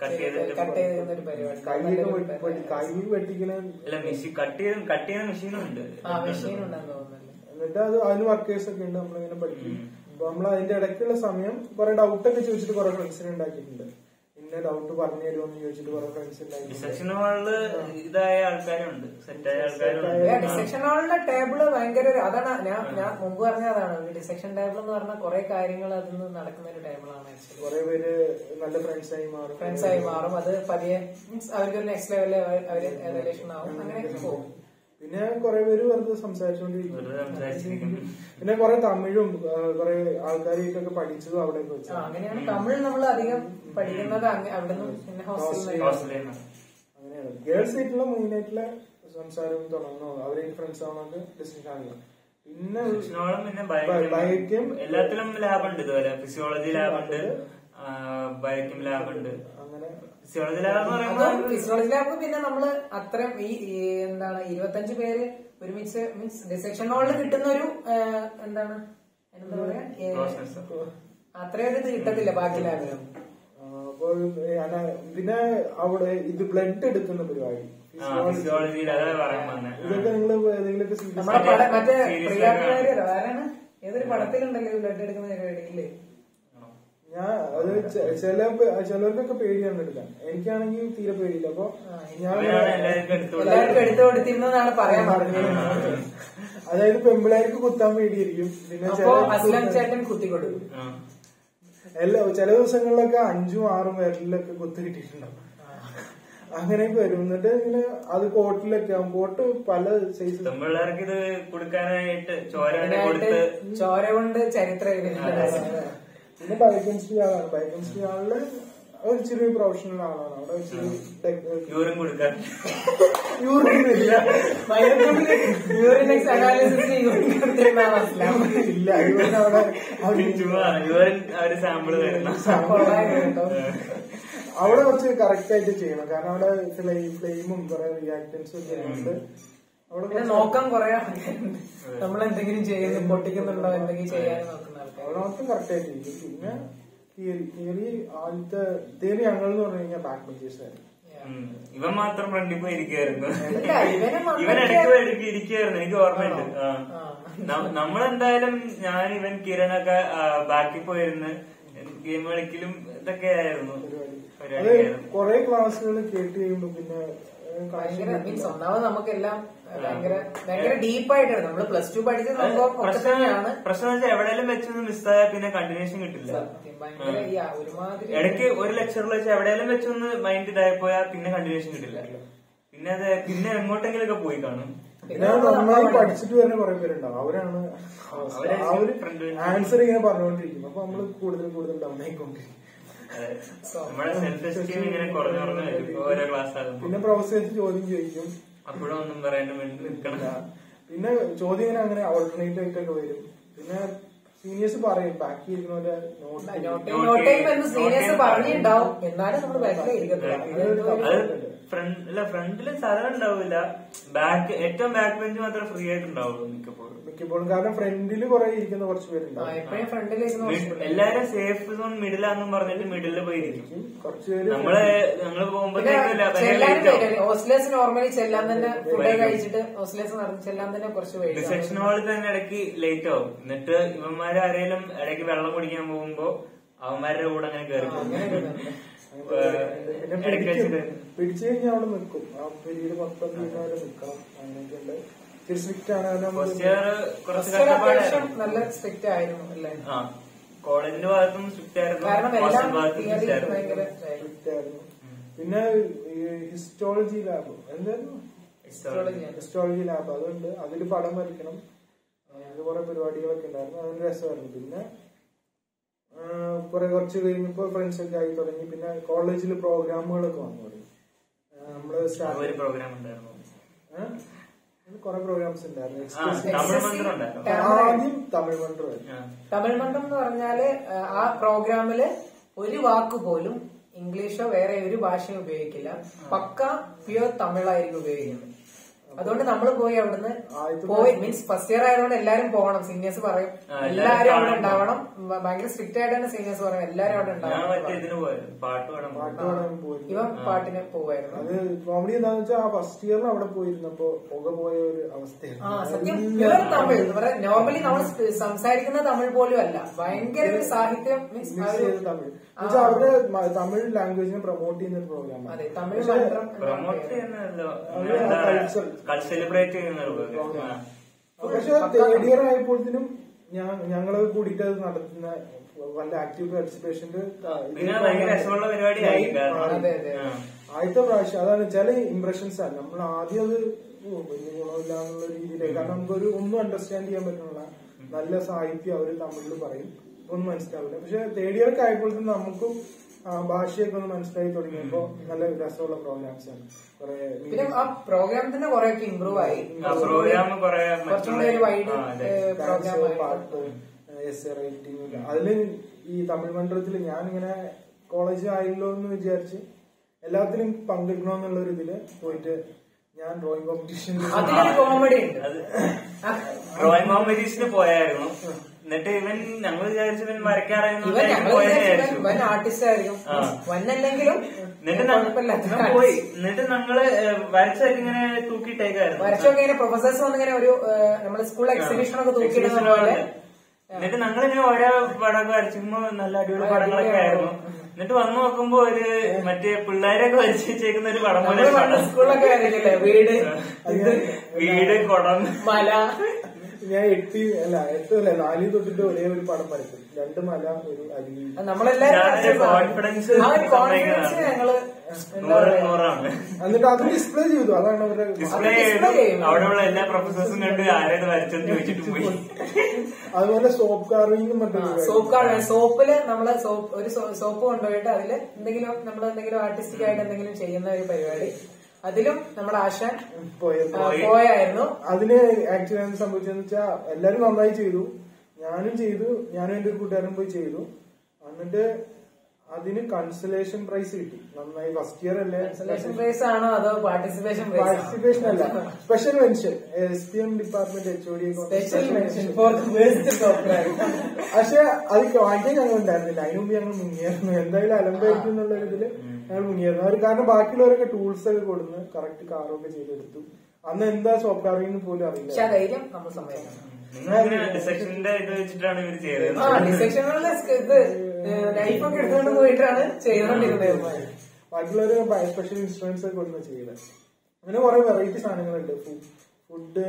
കട്ട് ചെയ്തിട്ട് കട്ട് ചെയ്തിരുന്ന ഒരു പരിപാടി കൈയൊക്കെ വെട്ടി- വെട്ടി- കൈ വെട്ടിക്കണ അല്ല മെഷീൻ കട്ട് ചെയ്ത് കട്ട് ചെയ്യുന്ന മെഷീനും ഉണ്ട് ആ മെഷീൻ ഉണ്ടെന്ന് തോന്നുന്നല്ലേ എന്നിട്ട് അത് അതിന് വർക്കേഴ്സ് ഒക്കെ ഉണ്ട് നമ്മളിങ്ങനെ പഠിക്കും അപ്പൊ നമ്മൾ അതിന്റെ ഇടയ്ക്കുള്ള സമയം കുറെ ഡൗട്ട് ഒക്കെ ചോദിച്ചിട്ട് കുറെ ഫ്രണ്ട്സിനെ ഉണ്ടാക്കിയിട്ടുണ്ട് ഇന്ന ഡൗട്ട് പറഞ്ഞു തരുമോ എന്ന് ചോദിച്ചിട്ട് കുറെ ഫ്രണ്ട്സ് ഉണ്ടാക്കിയിട്ടുണ്ട് ഡിസക്ഷൻ ഹാളില് ഇതായ ആൾക്കാരുണ്ട് സെറ്റായ ആൾക്കാരുണ്ട് ഡിസെക്ഷൻ ഹാളിലെ ടേബിള് ഭയങ്കര ഒരു അതാണ് ഞാൻ ഞാൻ മുമ്പ് പറഞ്ഞ അതാണ് ഡിസെക്ഷൻ ടേബിൾ എന്ന് പറഞ്ഞാൽ കുറെ കാര്യങ്ങൾ അതിൽ നിന്ന് നടക്കുന്ന ഒരു ടേബിളാണ് ആക്ച്വലി കുറെ പേര് നല്ല ഫ്രണ്ട്സ് ആയി മാറും ഫ്രണ്ട്സ് ആയി മാറും അത് പതിയെ മീൻസ് അവർക്ക് നെക്സ്റ്റ് ലെവലിൽ അവര് റിലേഷൻ ആവും അങ്ങനെ പോകും പിന്നെ കുറെ പേര് വെറുതെ സംസാരിച്ചുകൊണ്ടിരിക്കും വെറുതെ സംസാരിച്ചിരിക്കും പിന്നെ കുറെ തമിഴും ആ, കുറെ ആൾക്കാരെയൊക്കെ പഠിച്ചതും അവിടെയൊക്കെ ആ, വെച്ചു അങ്ങനെയാണ് തമിഴ് നമ്മൾ അധികം പഠിക്കുന്നത് അങ്ങ- അവിടുന്ന് പിന്നെ ഹോസ്റ്റലിൽ ഹോസ്റ്റലിൽ നിന്ന് അങ്ങനെയാണ് ഗേൾസ് ആയിട്ടുള്ള മെയിൻ ആയിട്ടുള്ള സംസാരം തുടങ്ങുന്നു അവരെ ഫ്രണ്ട്സ് ആവുന്നത് ഡിസ്ട്രിക്ട് ആണല്ലോ പിന്നെ ഫിസിയോളം പിന്നെ ബയോക്യം. ബയോക്യം എല്ലാത്തിലും ലാബ് ഉണ്ട് ഇതുപോലെ ഫിസിയോളജി ലാബ് ഉണ്ട് ബയോക്യം ലാബ് ഉണ്ട് അങ്ങനെ ഫിസിയോളജി ലാബ് എന്ന് അതും പറയുമ്പോൾ ഫിസിയോളജി ലാബ് പിന്നെ നമ്മള് അത്രയും ഈ ഈ എന്താണ് ഇരുപത്തഞ്ച് പേര് ഒരുമിച്ച് മീൻസ് ഡിസെക്ഷൻ ഹാളിൽ കിട്ടുന്ന ഒരു ആ, എന്താണ് എന്താ പറയാ ഏ, Closeness. അത്രയും ഒരു ഇത് കിട്ടത്തില്ല ബാക്കി ലാബിലും ആ, അപ്പൊ ഏ, അന- പിന്നെ അവിടെ ഇത് ബ്ലഡ് എടുക്കുന്ന പരിപാടി ഫിസിയോളജിയിൽ അതാ പറയാൻ വന്നെ ഇതൊക്കെ നിങ്ങൾ ഏതെങ്കിലുമൊക്കെ സീരിയസ് നമ്മളെ പട മറ്റേ Serious പ്രിയാപ്പിള്ളേര് ആരാണ് ഏതൊരു പടത്തിലുണ്ടല്ലോ ബ്ലഡ് എടുക്കുന്ന പരിപാടി ഇല്ലേ ഞാൻ അത് ചെ- ചില പേ- ചിലർക്കൊക്കെ പേടിയാണ് എടുക്കാൻ എനിക്കാണെങ്കിൽ തീരെ പേടിയില്ല അപ്പൊ ഞാൻ അവരാണ് എല്ലാവർക്കും എടുത്തു എല്ലാവർക്കും എടുത്തു കൊടുത്തിരുന്നതാണ് പറയാൻ പറഞ്ഞത് അതായത് പെമ്പിളാർക്ക് കുത്താൻ പേടിയായിരിക്കും പിന്നെ അപ്പൊ അസ്ലം ചില ചേട്ടൻ കുത്തിക്കൊടുക്കും ആ. എല്ലാ ചില ദിവസങ്ങളിലൊക്കെ അഞ്ചും ആറും വിരലിലൊക്കെ കുത്ത് കിട്ടിയിട്ടുണ്ടാവും അങ്ങനെയൊക്കെ വരും എന്നിട്ട് ഇങ്ങനെ അത് കോട്ടിലൊക്കെ ആവും കോട്ട് പല സൈസ് പെൺപിള്ളേർക്ക് ഇത് കൊടുക്കാനായിട്ട് ചോര വരെ അതിനായിട്ട് കൊടുത്ത് ചോര കൊണ്ട് ചരിത്രം എഴുതുന്നുണ്ട് പിന്നെ ബയോകെമിസ്ട്രി ആളാണ് ബയോകെമിസ്ട്രി ആളില് ഒരു ചെറിയ പ്രൊഫഷണൽ ആളാണ് അവിടെ ഇച്ചിരി ടെക്- യൂറിൻ കൊടുക്കാൻ യൂറിനില്ല യൂറിനെക്സ് അനാലിസിസ് കൊടുത്തിരുന്ന അസ്ലാം ഇല്ല യൂറിൻ അവിടെ അവിടെ ചുമ്മാ യൂറിൻ അവര് സാമ്പിള് തരുന്ന കൊള്ളായിരുന്നു കേട്ടോ. അവിടെ കുറച്ച് കറക്റ്റ് ആയിട്ട് ചെയ്യണം കാരണം അവിടെ ഫ്ലെയിം ഫ്ലെയിമും കുറെ റിയാക്ടൻസും ഒക്കെ ഉണ്ട് അവിടെ പിന്നെ കുറച്ച് നോക്കാൻ കുറെ ആൾക്കാരുണ്ട് നമ്മൾ എന്തെങ്കിലും ചെയ്യുന്നു പൊട്ടിക്കുന്നുണ്ടോ എന്തെങ്കിലും ചെയ്യാൻ നോക്കുന്ന ആൾക്കാർ അവിടെ മാത്രം കറക്റ്റ് ആയിട്ട് ഇരിക്കും പിന്നെ തിയറി തിയറി ആദ്യത്തെ തിയറി ഞങ്ങൾ എന്ന് പറഞ്ഞു കഴിഞ്ഞാൽ ബാക്ക് ബെഞ്ചേഴ്സ് ആയിരുന്നു ഉം. ഇവൻ മാത്രം ഫ്രണ്ടിൽ പോയി ഇരിക്കുകയായിരുന്നു ഇല്ല, ഇവനെ ഇവൻ മമ്മൂട്ടി- ഇടയ്ക്ക് ഇടയ്ക്ക് ഇരിക്കുകയായിരുന്നു എനിക്ക് ഓർമ്മയുണ്ട് ആ. ആ. ന- നമ്മളെന്തായാലും ഞാൻ ഇവൻ കിരണൊക്കെ ബാക്കിൽ പോയിരുന്ന് ഗെയിം കളിക്കലും ഇതൊക്കെ ആയിരുന്നു പരിപാടി അത് പരിപാടിയായിരുന്നു കുറെ ക്ലാസ്സുകൾ കേട്ട് കഴിയുമ്പോ പിന്നെ ഏഹ്, ഭയങ്കര connection മീൻസ് ഒന്നാമത് നമുക്കെല്ലാം ഭയങ്കര ഭയങ്കര ഡീപ്പായിട്ട് നമ്മള് പ്ലസ് ടു പഠിച്ച സംഭവം ഒക്കെ പ്രശ്നം തന്നെയാണ് പ്രശ്നം വെച്ചാൽ എവിടെയെങ്കിലും വെച്ചൊന്ന് മിസ്സായാൽ പിന്നെ കണ്ടിന്യൂഷൻ കിട്ടില്ല സത്യം. ഭയങ്കര ഈ ആ ഒരുമാതിരി ഇടയ്ക്ക് ഒരു ലെക്ചറിൽ വെച്ച് എവിടെയെങ്കിലും വെച്ചൊന്ന് മൈൻഡ് ഇതായി പോയാൽ പിന്നെ കണ്ടിന്യൂഷൻ കിട്ടില്ല പിന്നെ അത് പിന്നെ എങ്ങോട്ടെങ്കിലും ഒക്കെ പോയി കാണും പിന്നെ നന്നായി പഠിച്ചിട്ട് വരുന്ന കുറെ പേരുണ്ടാവും അവരാണ് അവരെ ആ ഒരു front bench. ആൻസർ ഇങ്ങനെ പറഞ്ഞുകൊണ്ടിരിക്കും അപ്പൊ നമ്മള് കൂടുതൽ കൂടുതൽ ഡൗൺ ആയിക്കൊണ്ടിരിക്കും അതെ. നമ്മുടെ സെൽഫ് എസ്റ്റീം ഇങ്ങനെ കുറഞ്ഞു കുറഞ്ഞു വരും ഇപ്പൊ ഓരോ ക്ലാസ് ആകുമ്പോൾ പിന്നെ പ്രൊഫസേഴ്സ് ചോദ്യം ചോദിക്കും അപ്പോഴും ഒന്നും പറയാണ്ട് വേണ്ടി നിൽക്കണം പിന്നെ ചോദ്യം ഇങ്ങനെ അങ്ങനെ ഓൾട്ടർനേറ്റ് ആയിട്ടൊക്കെ വരും പിന്നെ സീനിയേഴ്സ് പറയും ബാക്കി ഇരിക്കുന്നവരെ നോട്ട് നോട്ട് നോട്ട് എന്ന് സീനിയേഴ്സ് പറഞ്ഞിട്ടുണ്ടാവും എന്നാലും നമ്മൾ ബാക്കിലേ ഇരിക്കത്തില്ല അതെന്തോ ഒരു- അത് ഫ്രണ്ട് അല്ല ഫ്രണ്ടില് സ്ഥലം ഉണ്ടാവില്ല ബാക്ക് ഏറ്റവും ബാക്ക് ബെഞ്ച് മാത്രമേ ഫ്രീ ആയിട്ട് ഉണ്ടാവുള്ളൂ മിക്കപ്പോഴും മിക്കപ്പോഴും കാരണം ഫ്രണ്ടില് കുറെ ഇരിക്കുന്ന കുറച്ച് ആ, പേരുണ്ടാവും എപ്പോഴും ഫ്രണ്ടിലിരുന്ന് Mid- എല്ലാരും സേഫ് സോൺ മിഡിലാന്നും പറഞ്ഞിട്ട് മിഡിലിൽ പോയി ഇരിക്കും കുറച്ച് പേര് നമ്മള് ഞങ്ങള് പിന്നെ പോകുമ്പോഴത്തേക്കില്ല ചെല്ലാനും വരും ഹോസ്റ്റലേഴ്സ് നോർമലി ചെല്ലാൻ തന്നെ ഫുഡ് കഴിച്ചിട്ട് ഹോസ്റ്റലേഴ്സ് നടന്ന് ചെല്ലാൻ തന്നെ കുറച്ച് വൈകി ഡിസെക്ഷൻ ഹാളിൽ തന്നെ ഇടയ്ക്ക് ലേറ്റ് ആവും എന്നിട്ട് ഇവന്മാര് ആരെങ്കിലും ഇടയ്ക്ക് വെള്ളം കുടിക്കാൻ പോകുമ്പോ അവന്മാരുടെ കൂടെ അങ്ങനെ കയറി പോകും. അങ്ങനെ ഒരു ഇതുണ്ട്. പിന്നെ ഇടയ്ക്ക് പിടിക്കും വെച്ചിട്ട് പിടിച്ചു കഴിഞ്ഞാൽ അവിടെ നിൽക്കും ആ പീരീഡ് മൊത്തം തീരുന്നവരെ നിൽക്കണം അങ്ങനെയൊക്കെ ഉണ്ട് ഇച്ചിരി സ്ട്രിക്റ്റ് ആണ് കാരണം നമ്മള് ഫസ്റ്റ് ഇയർ കുറച്ച് First year അത്യാവശ്യം കഷ്ടപ്പാടായിരുന്നു നല്ല സ്ട്രിക്റ്റ് ആയിരുന്നു അല്ലേ ആ കോളേജിന്റെ ഭാഗത്തും സ്ട്രിക്റ്റ് ആയിരുന്നു കാരണം എല്ലാം ഹോസ്റ്റൽ ഭാഗത്തും തിയറി strict ആയിരുന്നു ഭയങ്കര സ്ട്രിക്റ്റ് ആയിരുന്നു പിന്നെ ഹിസ്റ്റോളജി ലാബ് എന്തായിരുന്നു Histology ആണ്. ഹിസ്റ്റോളജി ലാബ് അതുണ്ട് അതിൽ പടം വരയ്ക്കണം അങ്ങനെ കുറെ പരിപാടികളൊക്കെ ഉണ്ടായിരുന്നു അതിന് രസമായിരുന്നു പിന്നെ ആ, കുറെ കുറച്ച് കഴിഞ്ഞപ്പോ ഫ്രണ്ട്സ് ഒക്കെ ആയി തുടങ്ങി പിന്നെ കോളേജിൽ പ്രോഗ്രാമുകളൊക്കെ വന്നു തുടങ്ങി ആ, നമ്മള് ഒരു സ്റ്റാർട്ട് പ്രോഗ്രാം ഉണ്ടായിരുന്നു കുറെ പ്രോഗ്രാംസ് ഉണ്ടായിരുന്നു ആ Express- തമിഴ് SSC മന്ത്രം ഉണ്ടായിരുന്നു ആദ്യം തമിഴ് മന്ത്രമായിരുന്നു ആ. തമിഴ് മണ്ഡലം എന്ന് പറഞ്ഞാല് ആ, ആ പ്രോഗ്രാമില് ഒരു വാക്ക് പോലും ഇംഗ്ലീഷോ വേറെ ഒരു ഭാഷയും ഉപയോഗിക്കില്ല പക്ക പ്യുവർ തമിഴായിരിക്കും ഉപയോഗിക്കുന്നത് അതുകൊണ്ട് നമ്മൾ പോയി അവിടുന്ന് ആദ്യത്തെ പോയി മീൻസ് ഫസ്റ്റ് ഇയർ ആയതുകൊണ്ട് എല്ലാരും പോകണം സീനിയേഴ്സ് പറയും ആ, എല്ലാരും എല്ലാരും അവിടെ കാണണം. ഉണ്ടാവണം ഭ- ഭയങ്കര സ്ട്രിക്റ്റ് ആയിട്ട് തന്നെ സീനിയേഴ്സ് പറയും എല്ലാരും അവിടെ ഞാൻ ഉണ്ടാവണം മറ്റേ ഇതിന് പോയത് പാട്ട് പാടാൻ പാട്ട് പോയി. പാടാൻ പോയി ഇവൻ പാട്ടിന് പോവായിരുന്നു അത് കോമഡി എന്താന്ന് വെച്ചാൽ ആ ഫസ്റ്റ് ഇയറിൽ അവിടെ പോയിരുന്നപ്പോ പുക പോയ ഒരു ആ അവസ്ഥയായിരുന്നു സത്യം പ്യുവർ തമിഴ് നോർമലി നമ്മൾ സംസാരിക്കുന്ന തമിഴ് പോലും അല്ല ഭയങ്കര ഒരു സാഹിത്യം മീൻസ് മിക്സ് ചെയ്ത് തമിഴ് എന്നുവെച്ചാൽ അവരുടെ മ- തമിഴ് ലാംഗ്വേജിനെ പ്രൊമോട്ട് ചെയ്യുന്ന ഒരു പ്രോഗ്രാം അതെ തമിഴ് മാത്രം പ്രൊമോട്ട് ചെയ്യുന്നതല്ലോ അവര് ആ culture. സെലിബ്രേറ്റ് ചെയ്യുന്ന ഒരു program. ആ. പക്ഷെ തേർഡ് ഇയർ ആയപ്പോഴത്തേനും ഞാൻ ഞങ്ങള് കൂടിയിട്ട് അത് നടത്തുന്ന വല്ല ആക്റ്റീവ് പാർട്ടിസിപ്പേഷന്റെ പിന്നെ ഭയങ്കര രസമുള്ള പരിപാടിയായി കാരണം അതെ, അതെ. ആ. ആദ്യത്തെ പ്രാവശ്യം അതാണ് ചില ഇംപ്രഷൻസ് ആണ് നമ്മൾ ആദ്യം അത് ഓ, വലിയ ഗുണമില്ല എന്നുള്ള രീതിയിലേക്ക് കാരണം നമുക്കൊരു ഒന്നും അണ്ടർസ്റ്റാൻഡ് ചെയ്യാൻ പറ്റുന്നില്ല നല്ല സാഹിത്യം അവര് തമിഴിൽ പറയും ഒന്നും മനസ്സിലാവില്ല പക്ഷെ തേർഡ് ഇയർ ഒക്കെ ആയപ്പോഴത്തേനും നമുക്കും ആ, ഭാഷയൊക്കെ ഒന്ന് മനസ്സിലായി തുടങ്ങിയപ്പോ നല്ല രസമുള്ള പ്രോഗ്രാംസ് ആണ് കുറെ പിന്നെ ആ പ്രോഗ്രാം തന്നെ കുറെ ഒക്കെ ഇമ്പ്രൂവ് ആയി ആ പ്രോഗ്രാം കുറെ കുറച്ചും കൂടി ഒരു വൈഡ് ആ, അതെ. പ്രോഗ്രാം ഡാൻസ് പാട്ട് എസ് റൈറ്റിംഗ് അതില് ഈ തമിഴ് മണ്ഡലത്തിൽ ഞാനിങ്ങനെ കോളേജ് ആയല്ലോ എന്ന് വിചാരിച്ച് എല്ലാത്തിലും പങ്കെടുക്കണമെന്നുള്ള ഒരു ഇതില് പോയിട്ട് ഞാൻ ഡ്രോയിങ് കോമ്പറ്റീഷൻ അതിലൊരു കോമഡി ഉണ്ട് അത് ഡ്രോയിങ് കോമ്പറ്റീഷന് പോയായിരുന്നു എന്നിട്ട് ഇവൻ ഞങ്ങൾ വിചാരിച്ചു ഇവൻ വരയ്ക്കാറായിരുന്നു ഇവൻ ഞങ്ങൾ പോയെന്ന് വിചാരിച്ചത് വിചാരിച്ചു ഇവൻ ആർട്ടിസ്റ്റ് ആയിരിക്കും ആ. വന്നല്ലെങ്കിലും എന്നിട്ട് ഞങ്ങ- കുഴപ്പമില്ലാത്ത ഞാൻ പോയി എന്നിട്ട് ഞങ്ങള് വരച്ചൊക്കെ ഇങ്ങനെ തൂക്കിയിട്ടേക്കായിരുന്നു വരച്ചൊക്കെ ഇങ്ങനെ പ്രൊഫസേഴ്സ് വന്നിങ്ങനെ ഒരു നമ്മുടെ സ്കൂൾ എക്സിബിഷൻ ഒക്കെ തൂക്കിയിടുന്ന Exhibition പോലെ പോലെ. എന്നിട്ട് ഞങ്ങളിങ്ങനെ ഓരോ പടമൊക്കെ വരച്ചുമ്പോ നല്ല അടിപൊളി പടങ്ങളൊക്കെ ആയിരുന്നു എന്നിട്ട് വന്നു നോക്കുമ്പോ ഒരു മറ്റേ പിള്ളേരൊക്കെ വരച്ച് വെച്ചേക്കുന്ന ഒരു പടം പോലെ നമ്മള് പണ്ട് സ്കൂളിലൊക്കെ വരയ്ക്കില്ലേ വീട് ഇത് വീട് കുടം മല ഞാൻ എട്ടി അല്ല എട്ട് അല്ല നാലിൽ തൊട്ടിട്ട് ഒരേ ഒരു പടം വരയ്ക്കും രണ്ട് മല ഒരു അരുവി അത് നമ്മളെല്ലാരും ഞാനൊരു വരച്ചതാണ്. confidence ആ ഒരു കോൺഫിഡൻസ് സമ്മതിക്കുന്നതാണ്. ഞങ്ങള് എന്താ നൂറ് പറയാ നൂറാണ് എന്നിട്ട് അത് ഡിസ്പ്ലേ ചെയ്തു അതാണ് അവരുടെ ഡിസ്പ്ലേ display ചെയ്തു ചെയ്യും. അവിടെയുള്ള എല്ലാ പ്രൊഫസേഴ്സും കണ്ട് ആരേത് വരച്ചെന്ന് ചോദിച്ചിട്ട് പോയി അതുപോലെ സോപ്പ് കാർവിംഗും മറ്റും സോപ്പ് കാർഡ് സോപ്പില് നമ്മള് സോപ്പ് ഒരു സോപ്പ് കൊണ്ടുപോയിട്ട് അതില് എന്തെങ്കിലും നമ്മൾ എന്തെങ്കിലും ആർട്ടിസ്റ്റിക് ആയിട്ട് എന്തെങ്കിലും ചെയ്യുന്ന ഒരു പരിപാടി അതിലും നമ്മുടെ ആശാൻ പോയത് ആ, പോയായിരുന്നു അതിന് ആക്ച്വലി എന്ത് സംഭവിച്ചെന്ന് വെച്ചാൽ എല്ലാരും നന്നായി ചെയ്തു ഞാനും ചെയ്തു ഞാനും എന്റെ ഒരു കൂട്ടുകാരനും പോയി ചെയ്തു എന്നിട്ട് അതിന് കൺസലേഷൻ പ്രൈസ് കിട്ടി നന്നായി ഫസ്റ്റ് ഇയർ അല്ലേ സെലക്ഷൻ പ്രൈസ് ആണോ അതോ പാർട്ടിസിപ്പേഷൻ പ്രൈസ് പാർട്ടിസിപ്പേഷൻ അല്ല special mention S P M department H O D special mention for best software പക്ഷെ അത് വാങ്ങിക്കാൻ ഞങ്ങൾ ഉണ്ടായിരുന്നില്ല അതിനു മുമ്പ് ഞങ്ങൾ മുങ്ങിയായിരുന്നു എന്തായാലും അലമ്പായിരിക്കും എന്നുള്ള ഒരു ഇതില് ഞങ്ങൾ മുങ്ങിയായിരുന്നു അവർ കാരണം ബാക്കിയുള്ളവരൊക്കെ ടൂൾസ് ഒക്കെ കൊടുന്ന് കറക്റ്റ് കാറൊക്കെ ചെയ്തെടുത്തു അന്ന് എന്താ സോപ്പ് കാറിംഗ് പോലും അറിയില്ല പക്ഷെ ആ ധൈര്യം നമ്മൾ സമ്മതിക്കണം നിങ്ങൾ ഡിസെക്ഷന്റെ ഇത് വെച്ചിട്ടാണ് ഇവർ ചെയ്തത് ആ ഡിസെക്ഷനുകളിലെ ഇത് ലൈഫൊക്കെ എടുത്തുകൊണ്ട് പോയിട്ടാണ് ചെയ്തോണ്ടിരുന്നത് ബാക്കിയുള്ളവര് സ്പെഷ്യൽ ഇൻസ്ട്രുമെന്റ്സ് ഒക്കെ കൊടുന്ന് ചെയ്തത് അങ്ങനെ കുറെ വെറൈറ്റി സാധനങ്ങളുണ്ട് ഫുഡ്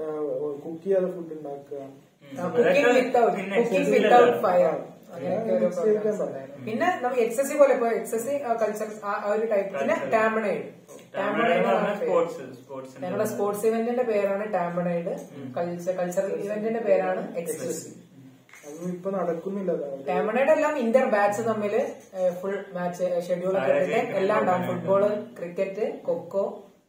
കുക്ക് ചെയ്യാതെ ഫുഡ് ഉണ്ടാക്കുക കുക്കിംഗ് വിത്തൗട്ട് പിന്നെ കുക്കിംഗ് exercise വിത്തൗട്ട് അല്ല. ഫയർ അങ്ങനെയൊക്കെ ഓരോ mix ചെയ്യിക്കാൻ programs പാടില്ല. ഉണ്ടായിരുന്നു. പിന്നെ നമുക്ക് എക്സ് എസ് സി പോലെ ഇപ്പൊ എക്സ് എസ് സി കൾച്ചർ ആ ഒരു ടൈപ്പ് പിന്നെ ടാമ്പണൈഡ് ടാമ്പണൈഡ് സ്പോർട്സ് സ്പോർട്സ് ഞങ്ങളുടെ സ്പോർട്സ് ഇവന്റിന്റെ പേരാണ് ടാമ്പണൈഡ് കൾച്ചർ കൾച്ചറൽ ഇവന്റിന്റെ പേരാണ് എക്സ് എസ് സി അതൊന്നും ഇപ്പൊ നടക്കുന്നില്ല അതാണ് ടാമ്പണൈഡ് എല്ലാം ഇന്റർ ബാച്ച് തമ്മിൽ ഫുൾ മാച്ച് ഷെഡ്യൂൾ ഒക്കെ ഇട്ടിട്ട് എല്ലാം ഉണ്ടാവും ഫുട്ബോള് ക്രിക്കറ്റ് കൊക്കോ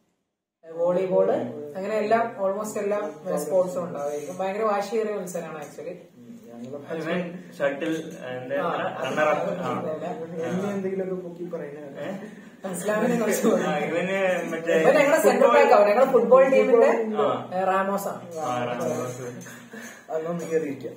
വോളിബോള് അങ്ങനെ എല്ലാം ഓൾമോസ്റ്റ് എല്ലാം സ്പോർട്സും ഉണ്ടാവുമായിരിക്കും ഭയങ്കര വാശിയേറിയ മത്സരമാണ് ആക്ച്വലി ഞങ്ങളെ ഷട്ടിൽ എന്താ റണ്ണർ അപ്പ് ഇനി എന്തെങ്കിലുമൊക്കെ പൊക്കി പറയുന്നത് ഇസ്ലാമിനെ കുറിച്ച് ആ, ഇവന് മറ്റേ ഇപ്പൊ ഞങ്ങളുടെ സെന്റർ ബാക്ക് ആവും ഞങ്ങളുടെ ഫുട്ബോൾ ടീമിന്റെ ആ. റാമോസ് ആണ് ആ, റണ്ണർ അതൊന്നും കയറിയിരിക്കാം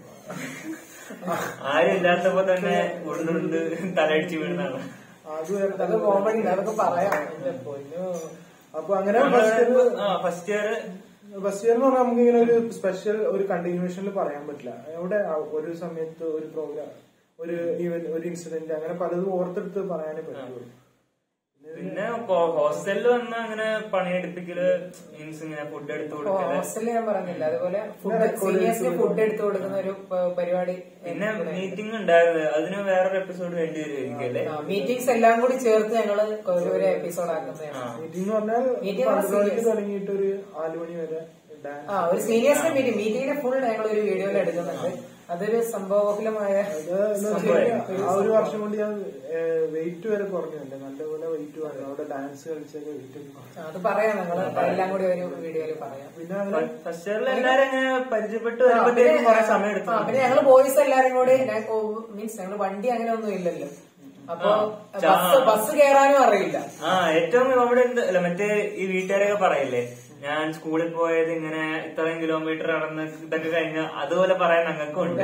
ആരും ഇല്ലാത്തപ്പോ തന്നെ ഉരുണ്ടുണ്ട് തലയടിച്ച് വീഴുന്നതാണ് അത് വേറെ അതൊക്കെ കോമഡി അതൊക്കെ പറയാം എന്റെ പൊന്നോ. അപ്പൊ അങ്ങനെ first year first year first year എന്ന് പറഞ്ഞാൽ നമുക്ക് ഇങ്ങനെ ഒരു സ്പെഷ്യൽ ഒരു കണ്ടിന്യൂഷനിൽ പറയാൻ പറ്റില്ല അവിടെ ആ ഒരു സമയത്ത് ഒരു പ്രോഗ്രാം ഒരു ഈവന്റ് ഒരു ഇൻസിഡന്റ് അങ്ങനെ പലതും ഓർത്തെടുത്ത് പറയാനേ പറ്റുള്ളൂ പിന്നെ ഹോസ്റ്റലിൽ വന്ന അങ്ങനെ പണിയെടുപ്പിക്കല് മീൻസ് ഇങ്ങനെ ഫുഡ് എടുത്തു കൊടുക്കല് ഹോസ്റ്റലിൽ ഞാൻ പറഞ്ഞില്ല അതുപോലെ ഫുഡ് record സീനിയേഴ്സിന് ചെയ്ത് ഫുഡ് എടുത്തു കൊടുക്കുന്ന ഒരു പ- പരിപാടി പിന്നെ മീറ്റിംഗ് ഉണ്ടായിരുന്നു അതിന് വേറൊരു എപ്പിസോഡ് വേണ്ടി വരുമായിരിക്കും അല്ലേ മീറ്റിംഗ്സ് എല്ലാം കൂടി ചേർത്ത് ഞങ്ങള് ഒരു- ഒരു എപ്പിസോഡ് ആക്കുന്നതാണ് മീറ്റിംഗ് എന്ന് പറഞ്ഞാൽ Meeting എന്ന് പന്ത്രണ്ട് മണിക്ക് serious. തുടങ്ങിയിട്ട് ഒരു നാല് മണി വരെ ഡാൻസ് ആ ഒരു സീനിയേഴ്സിന്റെ മീറ്റിംഗ് മീറ്റിംഗിന്റെ ഫുൾ ഞങ്ങൾ ഒരു വീഡിയോയിൽ എടുക്കുന്നുണ്ട് അതൊരു സംഭവബഹുലമായ അത് എന്ന് വെച്ച് കഴിഞ്ഞാൽ ആ ഒരു വർഷം കൊണ്ട് ഞാൻ വെയിറ്റ് വരെ കുറഞ്ഞിട്ടുണ്ട് നല്ലപോലെ വെയിറ്റ് വന്നു അവിടെ ഡാൻസ് കളിച്ചൊക്കെ വെയിറ്റ് കുറഞ്ഞു അത് പറയാം ഞങ്ങള് എല്ലാം കൂടി ഒരു വീഡിയോയിൽ പറയാം പിന്നെ അങ്ങനെ ഫസ്റ്റ് ഇയറിൽ എല്ലാരും അങ്ങനെ പരിചയപ്പെട്ട് വരുമ്പോഴത്തേക്കും കുറെ സമയം എടുത്തു ആ, പിന്നെ ഞങ്ങള് ബോയ്സ് എല്ലാരും കൂടി മീൻസ് ഞങ്ങള് വണ്ടി അങ്ങനെ ഒന്നും ഇല്ലല്ലോ അപ്പൊ ആ. ബസ് ബസ് കയറാനും അറിയില്ല ആ ഏറ്റവും അവിടെ എന്ത് അല്ല മറ്റേ ഈ വീട്ടുകാരൊക്കെ പറയില്ലേ ഞാൻ സ്കൂളിൽ പോയത് ഇങ്ങനെ ഇത്രയും കിലോമീറ്റർ നടന്ന് ഇതൊക്കെ കഴിഞ്ഞ അതുപോലെ പറയാൻ ഞങ്ങൾക്കും ഉണ്ട്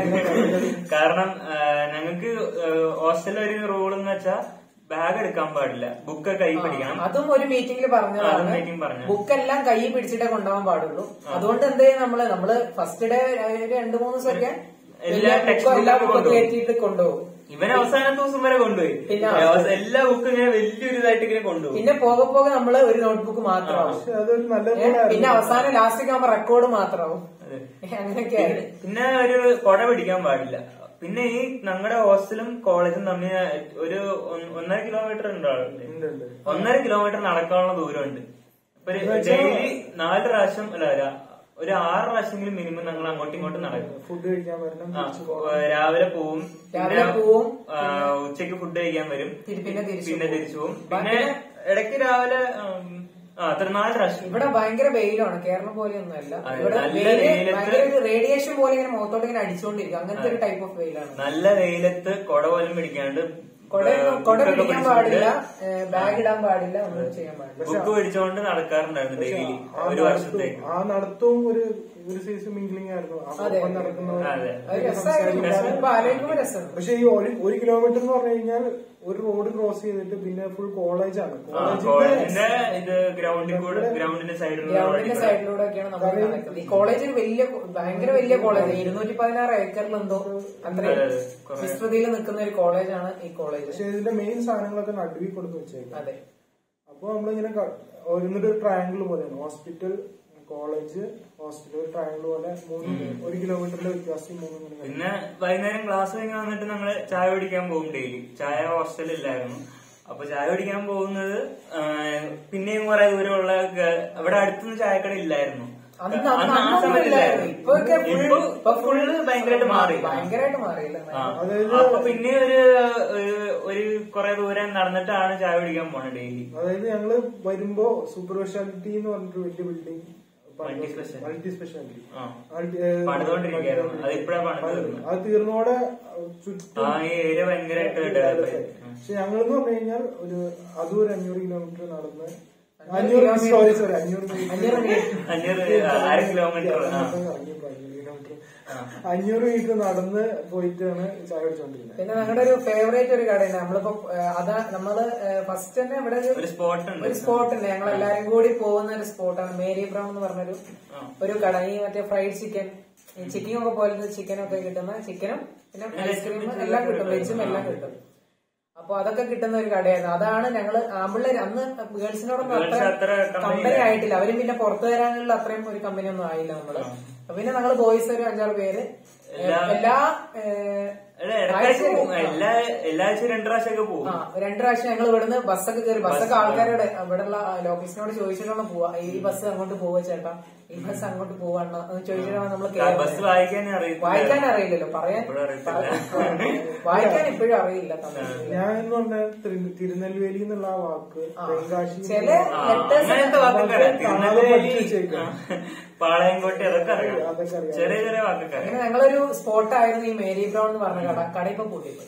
കാരണം ആ, ഞങ്ങൾക്ക് ഹോസ്റ്റലിൽ ഒരു റൂൾ എന്ന് വെച്ചാൽ ബാഗ് എടുക്കാൻ പാടില്ല ബുക്ക് കൈ പിടിക്കണം അതും ഒരു മീറ്റിംഗിൽ അതും പറഞ്ഞതാണ് meeting പറഞ്ഞു. ബുക്ക് എല്ലാം കൈ പിടിച്ചിട്ടേ കൊണ്ടുപോകാൻ പാടുള്ളൂ അതുകൊണ്ട് എന്ത് ചെയ്യും നമ്മള് നമ്മള് ഫസ്റ്റ് ഡേ രണ്ടു മൂന്ന് ദിവസമൊക്കെ എല്ലാ എല്ലാ text ബുക്കും എല്ലാ book ബുക്കും കൊണ്ടുപോകും. കയറ്റിയിട്ട് കൊണ്ടുപോകും ഇവൻ അവസാനത്തെ ദിവസം വരെ കൊണ്ടുപോയി പിന്നെ അവസാനം എല്ലാ ബുക്കും ഇങ്ങനെ വലിയൊരു ഇതായിട്ട് ഇങ്ങനെ കൊണ്ടുപോകും പിന്നെ പോകെ പോകെ നമ്മള് ഒരു നോട്ട്ബുക്ക് മാത്രമാവും പക്ഷെ അതൊരു നല്ല ഏ, റൂളായിരുന്നു പിന്നെ അവസാനം ലാസ്റ്റ് ആകുമ്പോ റെക്കോർഡ് മാത്രമാവും അതെ. അങ്ങനെയൊക്കെയായി പിന്നെ ഒരു കൊട പിടിക്കാൻ പാടില്ല പിന്നെ ഈ ഞങ്ങളുടെ ഹോസ്റ്റലും കോളേജും തമ്മിൽ ഒരു ഒന്ന് ഒന്നര കിലോമീറ്റർ ഉണ്ടാവും ഉണ്ട്, ഉണ്ട്. ഒന്നര കിലോമീറ്റർ നടക്കാനുള്ള ദൂരമുണ്ട് അപ്പൊ ഡെയിലി നാല് പ്രാവശ്യം അല്ല ര- ഒരു ആറ് പ്രാവശ്യമെങ്കിലും മിനിമം ഞങ്ങൾ അങ്ങോട്ടും ഇങ്ങോട്ടും നടക്കും ഫുഡ് കഴിക്കാൻ വരണം ആ, തിരിച്ചു പോകാം രാവിലെ പോവും രാവിലെ പോവും, ആ, ഉച്ചക്ക് ഫുഡ് കഴിക്കാൻ വരും തിരി- പിന്നെ തിരിച്ചു പിന്നെ പോകും. തിരിച്ചു പോകും പിന്നെ ഇടയ്ക്ക് രാവിലെ ഉം, ആ അത്ര നാല് പ്രാവശ്യം ഇവിടെ ഭയങ്കര വെയിലാണ് കേരളം പോലെയൊന്നും അല്ല അതെ, ഇവിടെ നല്ല വെയില് വെയിലത്ത് ഭയങ്കര ഒരു റേഡിയേഷൻ പോലെ ഇങ്ങനെ മുഖത്തോട്ട് ഇങ്ങനെ അടിച്ചുകൊണ്ടിരിക്കും അങ്ങനത്തെ ഒരു ടൈപ്പ് ഓഫ് വെയിലാണ് നല്ല വെയിലത്ത് കൊട പോലും പിടിക്കാണ്ട് കൊട ആ, കൊട ബുക്കൊക്കെ പിടിക്കാൻ പിടിച്ചുകൊണ്ട് പാടില്ല ബാഗ് ഇടാൻ പാടില്ല ഒന്നും ചെയ്യാൻ പാടില്ല ബുക്ക് പിടിച്ചോണ്ട് നടക്കാറുണ്ടായിരുന്നു ഡെയിലി ആ ഒരു നടത്തും വർഷത്തേക്ക് ആ നടത്തവും ഒരു ഒരു സൈസ് മിംഗ്ലിംഗ് ആയിരുന്നു ആ അതെ. ഒപ്പം നടക്കുന്നവർ അതെ. അത് രസമായിരുന്നു ഇപ്പൊ ആലോചിക്കുമ്പോ രസമുണ്ട് പക്ഷെ ഈ ഒരു ഒരു കിലോമീറ്റർ എന്ന് പറഞ്ഞു കഴിഞ്ഞാൽ ഒരു റോഡ് ക്രോസ് ചെയ്തിട്ട് പിന്നെ ഫുൾ കോളേജാണ് ആ, കോളേജിന്റെ ഇത് ഗ്രൗണ്ടിൽ കൂടെ ഗ്രൗണ്ടിന്റെ സൈഡിലുള്ള ഗ്രൗണ്ടിന്റെ സൈഡിലൂടെ ഒക്കെയാണ് നമ്മൾ നടക്കുന്നത് ഈ കോളേജ് ഒരു വലിയ ഭയങ്കര വലിയ കോളേജ് ഇരുന്നൂറ്റി പതിനാറ് ഏക്കറിൽ എന്തോ അത്രയും അതെ, അതെ. കുറേ. വിസ്തൃതിയിൽ നിൽക്കുന്ന ഒരു കോളേജാണ് ഈ കോളേജ് പക്ഷെ ഇതിന്റെ മെയിൻ സാധനങ്ങളൊക്കെ നടുവിൽ കൊടുത്ത് വെച്ചേക്കാം അതെ അപ്പൊ നമ്മളിങ്ങനെ ക- എന്നിട്ട് ഒരു ട്രയാങ്കിൾ പോലെയാണ് ഹോസ്പിറ്റൽ കോളേജ് ഹോസ്പിറ്റൽ ഒരു ട്രയാങ്കിൾ പോലെ മൂന്ന് ഒരു കിലോമീറ്ററിന്റെ വ്യത്യാസം മൂന്ന് ഇങ്ങനെ കഴിയും. പിന്നെ വൈകുന്നേരം ക്ലാസ് കഴിഞ്ഞ് വന്നിട്ട് ഞങ്ങള് ചായ കുടിക്കാൻ പോകും ഡെയിലി ചായ ഹോസ്റ്റലില്ലായിരുന്നു അപ്പൊ ചായ കുടിക്കാൻ പോകുന്നത് ആ, പിന്നെയും കുറെ ദൂരമുള്ള ഗ- അവിടെ അടുത്തൊന്നും ചായക്കട ഇല്ലായിരുന്നു അന്ന് അന്ന് ആ അന്നൊന്നും സമയത്ത് ഇല്ലായിരുന്നു ഇല്ലായിരുന്നു. ഇപ്പൊക്കെ full- ഇപ്പൊ ഇപ്പൊ full ഫുള്ള് ഭയങ്കരമായിട്ട് മാറി ഭയങ്കരമായിട്ട് മാറിയില്ല ആ. അതായത് അപ്പൊ പിന്നെ ഒരു ഒരു- ഒരു കുറെ ദൂരം നടന്നിട്ടാണ് ചായ കുടിക്കാൻ പോണത് ഡെയിലി അതായത് ഞങ്ങള് വരുമ്പോ സൂപ്പർ സ്പെഷ്യാലിറ്റി എന്ന് പറഞ്ഞിട്ട് വലിയ building Multi speciality. Multi speciality ആ പണിതുകൊണ്ടിരിക്കുകയായിരുന്നു. അത് ഇപ്പഴാ പണിത് തീർന്നത്. അത് തീർന്നോടെ ചുറ്റും ആ ഈ ഏരിയ ഭയങ്കരമായിട്ട് ഡെവലപ്പ് ആയി ഉം. പക്ഷെ ഞങ്ങളെന്ന് പറഞ്ഞു കഴിഞ്ഞാൽ ഒരു അതും ഒരു അഞ്ഞൂറ് കിലോമീറ്റർ നടന്ന് അഞ്ഞൂറ് അഞ്ഞൂറ് kilometer. സോറി സോറി അഞ്ഞൂറ് അഞ്ഞൂറ് മീറ്റർ അഞ്ഞൂറ് അര കിലോമീറ്റർ ആ കിലോമീറ്റർ അഞ്ഞൂറ് മീറ്റർ നടന്ന് പോയിട്ടാണ് ചായ കുടിച്ചോണ്ടിരുന്നത് പിന്നെ ഞങ്ങളുടെ ഒരു ഫേവറേറ്റ് ഒരു കടയുണ്ട് നമ്മളിപ്പോ ഏഹ്, അതാ നമ്മള് ഫസ്റ്റ് തന്നെ ഇവിടെ ഒരു ഒരു സ്പോട്ട് ഉണ്ട് ഒരു സ്പോട്ട് ഉണ്ട് ഞങ്ങൾ എല്ലാരും കൂടി പോകുന്ന ഒരു സ്പോട്ടാണ് മേരി ബ്രൗൺ എന്ന് പറഞ്ഞൊരു ആ. ഒരു കട ഈ മറ്റേ ഫ്രൈഡ് ചിക്കൻ ഈ ചിക്കൻ ഒക്കെ പോലത്തെ ചിക്കനൊക്കെ കിട്ടുന്ന ചിക്കനും പിന്നെ ഐസ്ക്രീമും എല്ലാം കിട്ടും വെജും എല്ലാം കിട്ടും അപ്പൊ അതൊക്കെ കിട്ടുന്ന ഒരു കടയായിരുന്നു അതാണ് ഞങ്ങള് ആമ്പിള്ളേർ അന്ന് ഗേൾസിനോടൊന്നും Girls അത്ര അത്ര company കമ്പനി ആയിട്ടില്ല അവരും പിന്നെ പുറത്തു വരാനുള്ള അത്രയും ഒരു കമ്പനി ഒന്നും ആയില്ല നമ്മള് അപ്പൊ പിന്നെ ഞങ്ങള് ബോയ്സ് ഒരു അഞ്ചാറ് പേര് എല്ലാ- എല്ലാ ഏഹ്, അല്ല, ഇടയ്ക്കാഴ്ച പോകും എല്ലാ എല്ലാ ആഴ്ച രണ്ടു പ്രാവശ്യമൊക്കെ പോകും ആ രണ്ടു പ്രാവശ്യം ഞങ്ങൾ ഇവിടുന്ന് ബസ്സൊക്കെ കയറി ബസ്സൊക്കെ ആൾക്കാരോട് ഇവിടെയുള്ള ലോക്കേഷനോട് ചോദിച്ചിട്ടാണ് പോവാ ഈ ബസ് അങ്ങോട്ട് പോവാ ചേട്ടാ ഈ ബസ് അങ്ങോട്ട് പോവാണ് എന്ന് ചോദിച്ചിട്ടാണ് നമ്മൾ ബസ് വായിക്കാനേ അറിയില്ല വായിക്കാൻ അറിയില്ലല്ലോ പറയാൻ ഇപ്പോഴും അറിയത്തില്ല. വായിക്കാൻ ഇപ്പോഴും അറിയില്ല തമിഴ് ഞാൻ എന്ന് പറഞ്ഞ തിരു- തിരുനെൽവേലി എന്നുള്ള ആ വാക്ക് തെങ്കാശി ചില ആ, letters അങ്ങനത്തെ വാക്കൊക്കെ അറിയാം കാണാതെ തിരുനെല്വേലി പഠിച്ച് വെച്ചേക്കാം. ആ, പാളയംകോട്ടെ അതൊക്കെ അറിയാം അതൊക്കെ അറിയാം. ചെറിയ ചെറിയ വാക്കൊക്കെ അങ്ങനെ അറിയാം ഞങ്ങളൊരു സ്പോട്ടായിരുന്നു ഈ മേരി ബ്രൗൺ എന്ന് പറഞ്ഞ കട കട ഇപ്പൊ കൂട്ടിപ്പോയി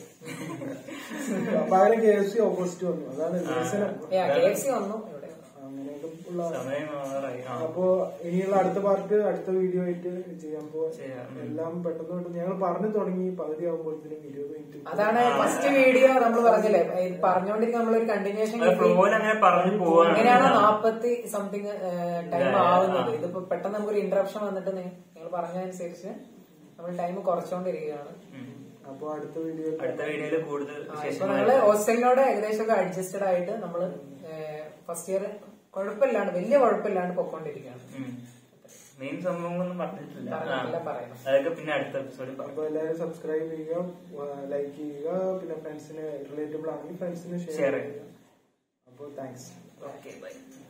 പകരം കെ എഫ് സി ഓപ്പോസിറ്റ് വന്നു അതാണ് വികസനം കെ എഫ് സി വന്നു ഇവിടെ അങ്ങനെയൊക്കെ ഉള്ള സമയം ആവാറായി. ആ. അപ്പോ ഇനിയുള്ള അടുത്ത പാർട്ട് അടുത്ത വീഡിയോ ആയിട്ട് ചെയ്യാൻ പോ ചെയ്യാം. ഉം. എല്ലാം പെട്ടെന്ന് പെട്ടെന്ന് ഞങ്ങൾ പറഞ്ഞു തുടങ്ങി പകുതി ആകുമ്പോഴത്തേനും ഇരുപത് മിനിറ്റ് അതാണ് ഫസ്റ്റ് വീഡിയോ നമ്മൾ പറഞ്ഞില്ലേ ഇത് പറഞ്ഞുകൊണ്ടിരിക്കുന്ന നമ്മളൊരു കണ്ടിന്യൂഷൻ അത് ഫ്ലോയിൽ അങ്ങനെ പറഞ്ഞു പോവാണ് അങ്ങനെയാണ് നാപ്പത്തി സംതിങ് ടൈം ആവുന്നത് ഇതിപ്പോ പെട്ടെന്ന് നമുക്കൊരു ഇന്ററപ്ഷൻ വന്നിട്ട് നിങ്ങൾ പറഞ്ഞതനുസരിച്ച് നമ്മൾ ടൈം കുറച്ചുകൊണ്ടിരിക്കുകയാണ് ഉം. അപ്പൊ അടുത്ത വീഡിയോ അടുത്ത വീഡിയോയിൽ കൂടുതൽ ആ, ഇപ്പൊ വിശേഷങ്ങൾ നമ്മള് ഹോസ്റ്റലിനോട് ഏകദേശം ഒക്കെ അഡ്ജസ്റ്റഡ് ആയിട്ട് നമ്മള് ഫസ്റ്റ് ഇയർ കുഴപ്പമില്ലാണ്ട് വലിയ കുഴപ്പമില്ലാണ്ട് പൊക്കോണ്ടിരിക്കുകയാണ് മെയിൻ സംഭവങ്ങളൊന്നും പറഞ്ഞിട്ടില്ല പറഞ്ഞിട്ടില്ല, ആ. പറയണം. അതൊക്കെ പിന്നെ അടുത്ത എപ്പിസോഡിൽ പറയാം അപ്പൊ എല്ലാവരും സബ്സ്ക്രൈബ് ചെയ്യുക ലൈക്ക് ചെയ്യുക പിന്നെ ഫ്രണ്ട്സിന് റിലേറ്റബിൾ ആണെങ്കിൽ ഫ്രണ്ട്സിന് ഷെയർ Share ചെയ്യുക അപ്പൊ താങ്ക്സ് ഓക്കെ ബൈ